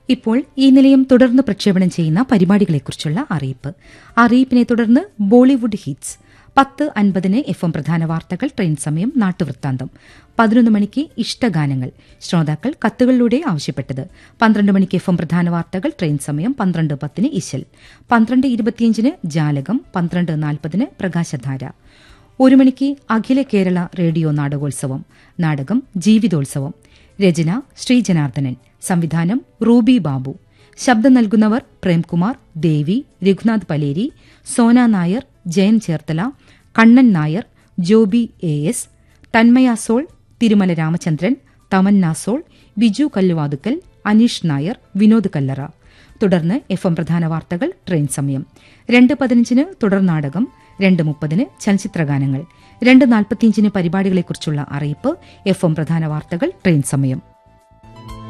ഇപ്പോൾ ഈ നിലയം തുടർന്ന് പ്രക്ഷേപണം ചെയ്യുന്ന പരിപാടികളെക്കുറിച്ചുള്ള അറിയിപ്പ് അറിയിപ്പിനെ തുടർന്ന് ബോളിവുഡ് ഹിറ്റ്സ് പത്ത് അൻപതിന് എഫ് എം പ്രധാന വാർത്തകൾ ട്രെയിൻ സമയം നാട്ടുവൃത്താന്തം പതിനൊന്ന് മണിക്ക് ഇഷ്ടഗാനങ്ങൾ ശ്രോതാക്കൾ കത്തുകളിലൂടെ ആവശ്യപ്പെട്ടത് പന്ത്രണ്ട് മണിക്ക് എഫ് എം പ്രധാന വാർത്തകൾ ട്രെയിൻ സമയം പന്ത്രണ്ട് പത്തിന് ഇശൽ പന്ത്രണ്ട് ഇരുപത്തിയഞ്ചിന് ജാലകം പന്ത്രണ്ട് നാൽപ്പതിന് പ്രകാശധാര ഒരു മണിക്ക് അഖില കേരള റേഡിയോ നാടകോത്സവം നാടകം ജീവിതോത്സവം രചന ശ്രീജനാർദ്ദനൻ സംവിധാനം റൂബി ബാബു ശബ്ദം നൽകുന്നവർ പ്രേംകുമാർ ദേവി രഘുനാഥ് പലേരി സോന നായർ ജയൻ ചേർത്തല കണ്ണൻ നായർ ജോബി എ എസ് തന്മയ സോൾ തിരുമല രാമചന്ദ്രൻ തമന്ന സോൾ ബിജു കല്ലുവാതുക്കൽ അനീഷ് നായർ വിനോദ് കല്ലറ തുടർന്ന് എഫ് എം പ്രധാന വാർത്തകൾ ട്രെയിൻ സമയം രണ്ട് പതിനഞ്ചിന് തുടർ നാടകം രണ്ട് മുപ്പതിന് ചലച്ചിത്രഗാനങ്ങൾ രണ്ട് നാൽപ്പത്തിയഞ്ചിന് പരിപാടികളെക്കുറിച്ചുള്ള അറിയിപ്പ് എഫ് എം പ്രധാന വാർത്തകൾ ട്രെയിൻ സമയം